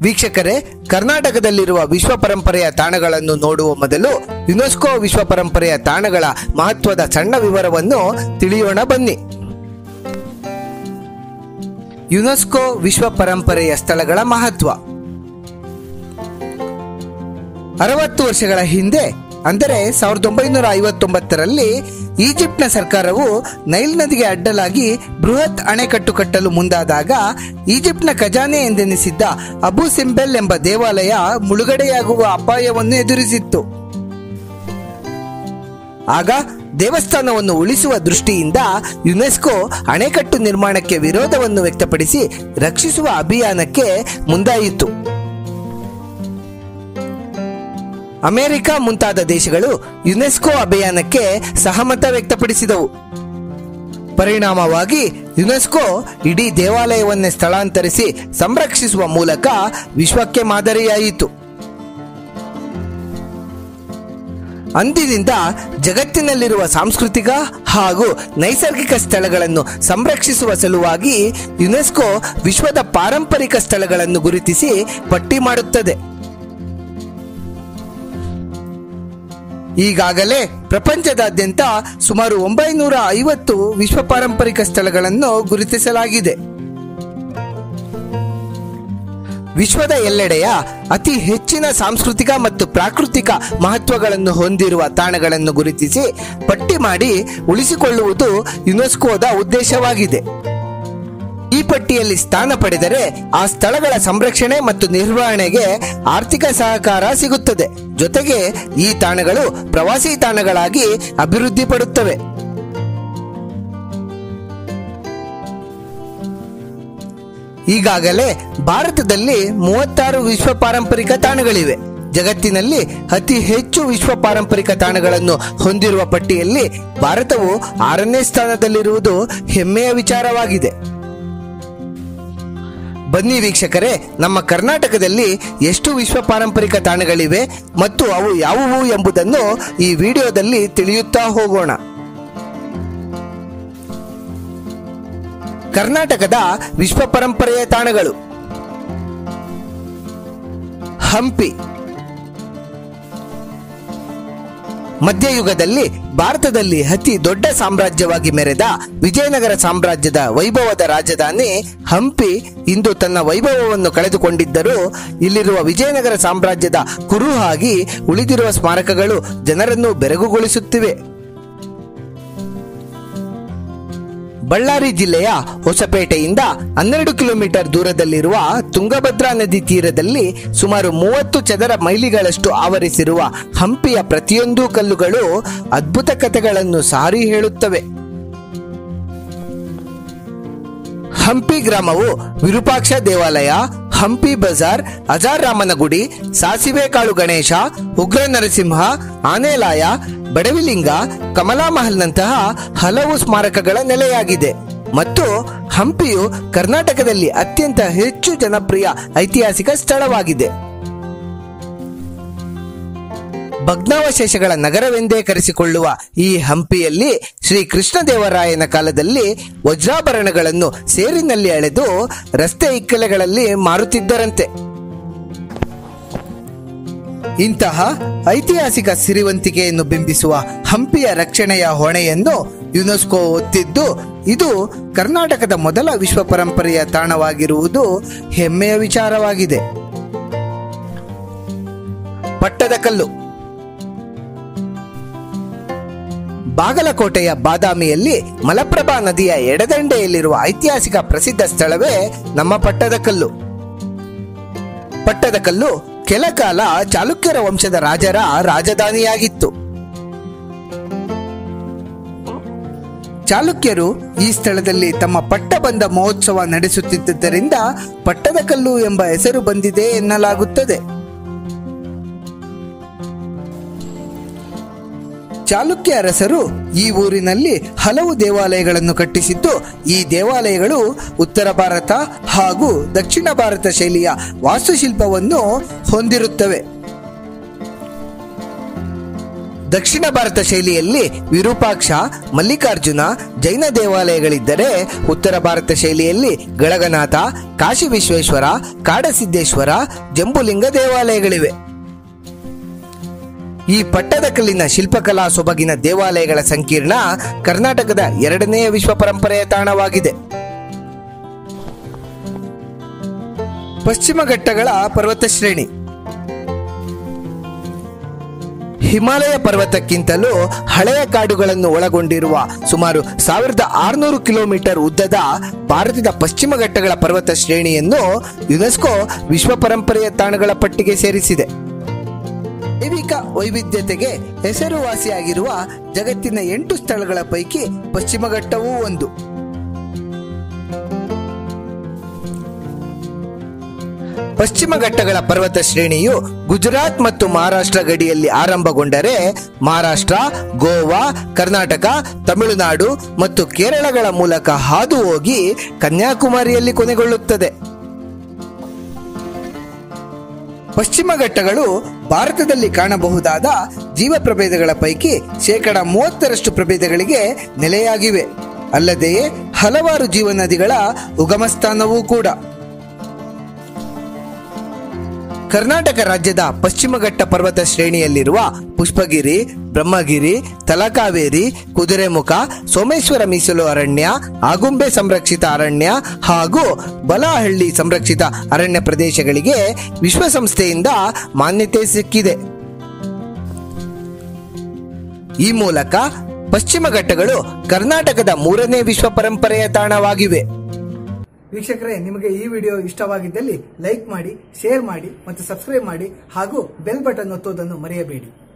ವೀಕ್ಷಕರೇ ಕರ್ನಾಟಕದಲ್ಲಿರುವ ವಿಶ್ವ ಪರಂಪರೆಯ ತಾಣಗಳನ್ನು ನೋಡುವ ಮೊದಲು ಯುನೆಸ್ಕೋ ವಿಶ್ವ ಪರಂಪರೆಯ ತಾಣಗಳ ಮಹತ್ವದ ಸಣ್ಣ ವಿವರವನ್ನು ತಿಳಿಯೋಣ ಬನ್ನಿ ಯುನೆಸ್ಕೋ ವಿಶ್ವ ಪರಂಪರೆಯ ಸ್ಥಳಗಳ ಮಹತ್ವ ಅರವತ್ತು ವರ್ಷಗಳ ಹಿಂದೆ ಅಂದರೆ ಸಾವಿರದ ಒಂಬೈನೂರ ಐವತ್ತೊಂಬತ್ತರಲ್ಲಿ ಈಜಿಪ್ಟ್ನ ಸರ್ಕಾರವು ನೈಲ್ ನದಿಗೆ ಅಡ್ಡಲಾಗಿ ಬೃಹತ್ ಅಣೆಕಟ್ಟು ಕಟ್ಟಲು ಮುಂದಾದಾಗ ಈಜಿಪ್ಟ್ನ ಖಜಾನೆ ಎಂದೆನಿಸಿದ್ದ ಅಬು ಸಿಂಬೆಲ್ ಎಂಬ ದೇವಾಲಯ ಮುಳುಗಡೆಯಾಗುವ ಅಪಾಯವನ್ನು ಎದುರಿಸಿತ್ತು ಆಗ ದೇವಸ್ಥಾನವನ್ನು ಉಳಿಸುವ ದೃಷ್ಟಿಯಿಂದ ಯುನೆಸ್ಕೋ ಅಣೆಕಟ್ಟು ನಿರ್ಮಾಣಕ್ಕೆ ವಿರೋಧವನ್ನು ವ್ಯಕ್ತಪಡಿಸಿ ರಕ್ಷಿಸುವ ಅಭಿಯಾನಕ್ಕೆ ಮುಂದಾಯಿತು ಅಮೆರಿಕ ಮುಂತಾದ ದೇಶಗಳು ಯುನೆಸ್ಕೋ ಅಭಿಯಾನಕ್ಕೆ ಸಹಮತ ವ್ಯಕ್ತಪಡಿಸಿದವು ಪರಿಣಾಮವಾಗಿ ಯುನೆಸ್ಕೋ ಇಡೀ ದೇವಾಲಯವನ್ನೇ ಸ್ಥಳಾಂತರಿಸಿ ಸಂರಕ್ಷಿಸುವ ಮೂಲಕ ವಿಶ್ವಕ್ಕೆ ಮಾದರಿಯಾಯಿತು ಅಂದಿನಿಂದ ಜಗತ್ತಿನಲ್ಲಿರುವ ಸಾಂಸ್ಕೃತಿಕ ಹಾಗೂ ನೈಸರ್ಗಿಕ ಸ್ಥಳಗಳನ್ನು ಸಂರಕ್ಷಿಸುವ ಸಲುವಾಗಿ ಯುನೆಸ್ಕೋ ವಿಶ್ವದ ಪಾರಂಪರಿಕ ಸ್ಥಳಗಳನ್ನು ಗುರುತಿಸಿ ಪಟ್ಟಿ ಮಾಡುತ್ತದೆ ಈಗಾಗಲೇ ಪ್ರಪಂಚದಾದ್ಯಂತ ಸುಮಾರು ಒಂಬೈನೂರ ಐವತ್ತು ವಿಶ್ವ ಪಾರಂಪರಿಕ ಸ್ಥಳಗಳನ್ನು ಗುರುತಿಸಲಾಗಿದೆ ವಿಶ್ವದ ಎಲ್ಲೆಡೆಯ ಅತಿ ಹೆಚ್ಚಿನ ಸಾಂಸ್ಕೃತಿಕ ಮತ್ತು ಪ್ರಾಕೃತಿಕ ಮಹತ್ವಗಳನ್ನು ಹೊಂದಿರುವ ತಾಣಗಳನ್ನು ಗುರುತಿಸಿ ಪಟ್ಟಿ ಮಾಡಿ ಉಳಿಸಿಕೊಳ್ಳುವುದು ಯುನೆಸ್ಕೋದ ಉದ್ದೇಶವಾಗಿದೆ ಈ ಪಟ್ಟಿಯಲ್ಲಿ ಸ್ಥಾನ ಪಡೆದರೆ ಆ ಸ್ಥಳಗಳ ಸಂರಕ್ಷಣೆ ಮತ್ತು ನಿರ್ವಹಣೆಗೆ ಆರ್ಥಿಕ ಸಹಕಾರ ಸಿಗುತ್ತದೆ ಜೊತೆಗೆ ಈ ತಾಣಗಳು ಪ್ರವಾಸಿ ತಾಣಗಳಾಗಿ ಅಭಿವೃದ್ಧಿ ಪಡುತ್ತವೆ ಈಗಾಗಲೇ ಭಾರತದಲ್ಲಿ ಮೂವತ್ತಾರು ವಿಶ್ವ ಪಾರಂಪರಿಕ ತಾಣಗಳಿವೆ ಜಗತ್ತಿನಲ್ಲಿ ಅತಿ ಹೆಚ್ಚು ವಿಶ್ವ ಪಾರಂಪರಿಕ ತಾಣಗಳನ್ನು ಹೊಂದಿರುವ ಪಟ್ಟಿಯಲ್ಲಿ ಭಾರತವು ಆರನೇ ಸ್ಥಾನದಲ್ಲಿರುವುದು ಹೆಮ್ಮೆಯ ವಿಚಾರವಾಗಿದೆ ಬನ್ನಿ ವೀಕ್ಷಕರೇ ನಮ್ಮ ಕರ್ನಾಟಕದಲ್ಲಿ ಎಷ್ಟು ವಿಶ್ವ ಪಾರಂಪರಿಕ ತಾಣಗಳಿವೆ ಮತ್ತು ಅವು ಯಾವುವು ಎಂಬುದನ್ನು ಈ ವಿಡಿಯೋದಲ್ಲಿ ತಿಳಿಯುತ್ತಾ ಹೋಗೋಣ ಕರ್ನಾಟಕದ ವಿಶ್ವ ಪರಂಪರೆಯ ತಾಣಗಳು ಹಂಪಿ ಮಧ್ಯಯುಗದಲ್ಲಿ ಭಾರತದಲ್ಲಿ ಅತಿ ದೊಡ್ಡ ಸಾಮ್ರಾಜ್ಯವಾಗಿ ಮೆರೆದ ವಿಜಯನಗರ ಸಾಮ್ರಾಜ್ಯದ ವೈಭವದ ರಾಜಧಾನಿ ಹಂಪಿ ಇಂದು ತನ್ನ ವೈಭವವನ್ನು ಕಳೆದುಕೊಂಡಿದ್ದರೂ ಇಲ್ಲಿರುವ ವಿಜಯನಗರ ಸಾಮ್ರಾಜ್ಯದ ಕುರುಹಾಗಿ ಉಳಿದಿರುವ ಸ್ಮಾರಕಗಳು ಜನರನ್ನು ಬೆರಗುಗೊಳಿಸುತ್ತಿವೆ ಬಳ್ಳಾರಿ ಜಿಲ್ಲೆಯ ಹೊಸಪೇಟೆಯಿಂದ ಹನ್ನೆರಡು ಕಿಲೋಮೀಟರ್ ದೂರದಲ್ಲಿರುವ ತುಂಗಭದ್ರಾ ನದಿ ತೀರದಲ್ಲಿ ಸುಮಾರು ಮೂವತ್ತು ಚದರ ಮೈಲಿಗಳಷ್ಟು ಆವರಿಸಿರುವ ಹಂಪಿಯ ಪ್ರತಿಯೊಂದು ಕಲ್ಲುಗಳು ಅದ್ಭುತ ಕಥೆಗಳನ್ನು ಸಾರಿ ಹೇಳುತ್ತವೆ ಹಂಪಿ ಗ್ರಾಮವು ವಿರೂಪಾಕ್ಷ ದೇವಾಲಯ ಹಂಪಿ ಬಜಾರ್ ಅಜಾರ್ ರಾಮನ ಗುಡಿ ಸಾಸಿವೆ ಕಾಳು ಗಣೇಶ ಉಗ್ರ ನರಸಿಂಹ ಆನೆಲಾಯ ಬಡವಿಲಿಂಗ ಕಮಲಾ ಮಹಲ್ನಂತಹ ಹಲವು ಸ್ಮಾರಕಗಳ ನೆಲೆಯಾಗಿದೆ ಮತ್ತು ಹಂಪಿಯು ಕರ್ನಾಟಕದಲ್ಲಿ ಅತ್ಯಂತ ಹೆಚ್ಚು ಜನಪ್ರಿಯ ಐತಿಹಾಸಿಕ ಸ್ಥಳವಾಗಿದೆ ಭಗ್ನಾವಶೇಷಗಳ ನಗರವೆಂದೇ ಕರೆಸಿಕೊಳ್ಳುವ ಈ ಹಂಪಿಯಲ್ಲಿ ಶ್ರೀ ಕೃಷ್ಣದೇವರಾಯನ ಕಾಲದಲ್ಲಿ ವಜ್ರಾಭರಣಗಳನ್ನು ಸೇರಿನಲ್ಲಿ ಅಳೆದು ರಸ್ತೆ ಇಕ್ಕೆಲೆಗಳಲ್ಲಿ ಮಾರುತ್ತಿದ್ದರಂತೆ ಇಂತಹ ಐತಿಹಾಸಿಕ ಸಿರಿವಂತಿಕೆಯನ್ನು ಬಿಂಬಿಸುವ ಹಂಪಿಯ ರಕ್ಷಣೆಯ ಹೊಣೆಯನ್ನು ಯುನೆಸ್ಕೋ ಒತ್ತಿದ್ದು ಇದು ಕರ್ನಾಟಕದ ಮೊದಲ ವಿಶ್ವ ಪರಂಪರೆಯ ತಾಣವಾಗಿರುವುದು ಹೆಮ್ಮೆಯ ವಿಚಾರವಾಗಿದೆ ಪಟ್ಟದಕಲ್ಲು ಬಾಗಲಕೋಟೆಯ ಬಾದಾಮಿಯಲ್ಲಿ ಮಲಪ್ರಭಾ ನದಿಯ ಎಡದಂಡೆಯಲ್ಲಿರುವ ಐತಿಹಾಸಿಕ ಪ್ರಸಿದ್ಧ ಸ್ಥಳವೇ ನಮ್ಮ ಪಟ್ಟದಕಲ್ಲು ಪಟ್ಟದಕಲ್ಲು ಕೆಲ ಕಾಲ ಚಾಲುಕ್ಯರ ವಂಶದ ರಾಜರ ರಾಜಧಾನಿಯಾಗಿತ್ತು ಚಾಲುಕ್ಯರು ಈ ಸ್ಥಳದಲ್ಲಿ ತಮ್ಮ ಪಟ್ಟಬಂಧ ಮಹೋತ್ಸವ ನಡೆಸುತ್ತಿದ್ದರಿಂದ ಪಟ್ಟದಕಲ್ಲು ಎಂಬ ಹೆಸರು ಬಂದಿದೆ ಎನ್ನಲಾಗುತ್ತದೆ ಚಾಲುಕ್ಯ ಅರಸರು ಈ ಊರಿನಲ್ಲಿ ಹಲವು ದೇವಾಲಯಗಳನ್ನು ಕಟ್ಟಿಸಿದ್ದು ಈ ದೇವಾಲಯಗಳು ಉತ್ತರ ಭಾರತ ಹಾಗೂ ದಕ್ಷಿಣ ಭಾರತ ಶೈಲಿಯ ವಾಸ್ತುಶಿಲ್ಪವನ್ನು ಹೊಂದಿರುತ್ತವೆ ದಕ್ಷಿಣ ಭಾರತ ಶೈಲಿಯಲ್ಲಿ ವಿರೂಪಾಕ್ಷ ಮಲ್ಲಿಕಾರ್ಜುನ ಜೈನ ದೇವಾಲಯಗಳಿದ್ದರೆ ಉತ್ತರ ಭಾರತ ಶೈಲಿಯಲ್ಲಿ ಗಳಗನಾಥ ಕಾಶಿ ವಿಶ್ವೇಶ್ವರ ಕಾಡಸಿದ್ದೇಶ್ವರ ಜಂಬುಲಿಂಗ ದೇವಾಲಯಗಳಿವೆ ಈ ಪಟ್ಟದಕಲ್ಲಿನ ಶಿಲ್ಪಕಲಾ ಸೊಬಗಿನ ದೇವಾಲಯಗಳ ಸಂಕೀರ್ಣ ಕರ್ನಾಟಕದ ಎರಡನೆಯ ವಿಶ್ವ ಪರಂಪರೆಯ ತಾಣವಾಗಿದೆ ಪಶ್ಚಿಮ ಘಟ್ಟಗಳ ಪರ್ವತ ಶ್ರೇಣಿ ಹಿಮಾಲಯ ಪರ್ವತಕ್ಕಿಂತಲೂ ಹಳೆಯ ಕಾಡುಗಳನ್ನು ಒಳಗೊಂಡಿರುವ ಸುಮಾರು ಸಾವಿರದ ಆರುನೂರು ಕಿಲೋಮೀಟರ್ ಉದ್ದದ ಭಾರತದ ಪಶ್ಚಿಮ ಘಟ್ಟಗಳ ಪರ್ವತ ಶ್ರೇಣಿಯನ್ನು ಯುನೆಸ್ಕೋ ವಿಶ್ವ ಪರಂಪರೆಯ ತಾಣಗಳ ಪಟ್ಟಿಗೆ ಸೇರಿಸಿದೆ ಜೈವಿಕ ವೈವಿಧ್ಯತೆಗೆ ಹೆಸರುವಾಸಿಯಾಗಿರುವ ಜಗತ್ತಿನ ಎಂಟು ಸ್ಥಳಗಳ ಪೈಕಿ ಪಶ್ಚಿಮ ಘಟ್ಟವೂ ಒಂದು ಪಶ್ಚಿಮ ಘಟ್ಟಗಳ ಪರ್ವತ ಶ್ರೇಣಿಯು ಗುಜರಾತ್ ಮತ್ತು ಮಹಾರಾಷ್ಟ್ರ ಗಡಿಯಲ್ಲಿ ಆರಂಭಗೊಂಡರೆ ಮಹಾರಾಷ್ಟ್ರ ಗೋವಾ ಕರ್ನಾಟಕ ತಮಿಳುನಾಡು ಮತ್ತು ಕೇರಳಗಳ ಮೂಲಕ ಹಾದು ಹೋಗಿ ಕನ್ಯಾಕುಮಾರಿಯಲ್ಲಿ ಕೊನೆಗೊಳ್ಳುತ್ತದೆ ಪಶ್ಚಿಮ ಘಟ್ಟಗಳು ಭಾರತದಲ್ಲಿ ಕಾಣಬಹುದಾದ ಜೀವ ಪ್ರಭೇದಗಳ ಪೈಕಿ ಶೇಕಡ ಮೂವತ್ತರಷ್ಟು ಪ್ರಭೇದಗಳಿಗೆ ನೆಲೆಯಾಗಿವೆ ಅಲ್ಲದೆ ಹಲವಾರು ಜೀವನದಿಗಳ ಉಗಮ ಸ್ಥಾನವೂ ಕೂಡ ಕರ್ನಾಟಕ ರಾಜ್ಯದ ಪಶ್ಚಿಮ ಘಟ್ಟ ಪರ್ವತ ಶ್ರೇಣಿಯಲ್ಲಿರುವ ಪುಷ್ಪಗಿರಿ ಬ್ರಹ್ಮಗಿರಿ ತಲಕಾವೇರಿ ಕುದುರೆಮುಖ ಸೋಮೇಶ್ವರ ಮೀಸಲು ಅರಣ್ಯ ಆಗುಂಬೆ ಸಂರಕ್ಷಿತ ಅರಣ್ಯ ಹಾಗೂ ಬಲಹಳ್ಳಿ ಸಂರಕ್ಷಿತ ಅರಣ್ಯ ಪ್ರದೇಶಗಳಿಗೆ ವಿಶ್ವಸಂಸ್ಥೆಯಿಂದ ಮಾನ್ಯತೆ ಸಿಕ್ಕಿದೆ ಈ ಮೂಲಕ ಪಶ್ಚಿಮ ಘಟ್ಟಗಳು ಕರ್ನಾಟಕದ ಮೂರನೇ ವಿಶ್ವ ಪರಂಪರೆಯ ತಾಣವಾಗಿವೆ ವೀಕ್ಷಕರೇ ನಿಮಗೆ ಈ ವಿಡಿಯೋ ಇಷ್ಟವಾಗಿದ್ದಲ್ಲಿ ಲೈಕ್ ಮಾಡಿ ಶೇರ್ ಮಾಡಿ ಮತ್ತು ಸಬ್ಸ್ಕ್ರೈಬ್ ಮಾಡಿ ಹಾಗೂ ಬೆಲ್ ಬಟನ್ ಒತ್ತುವುದನ್ನು ಮರೆಯಬೇಡಿ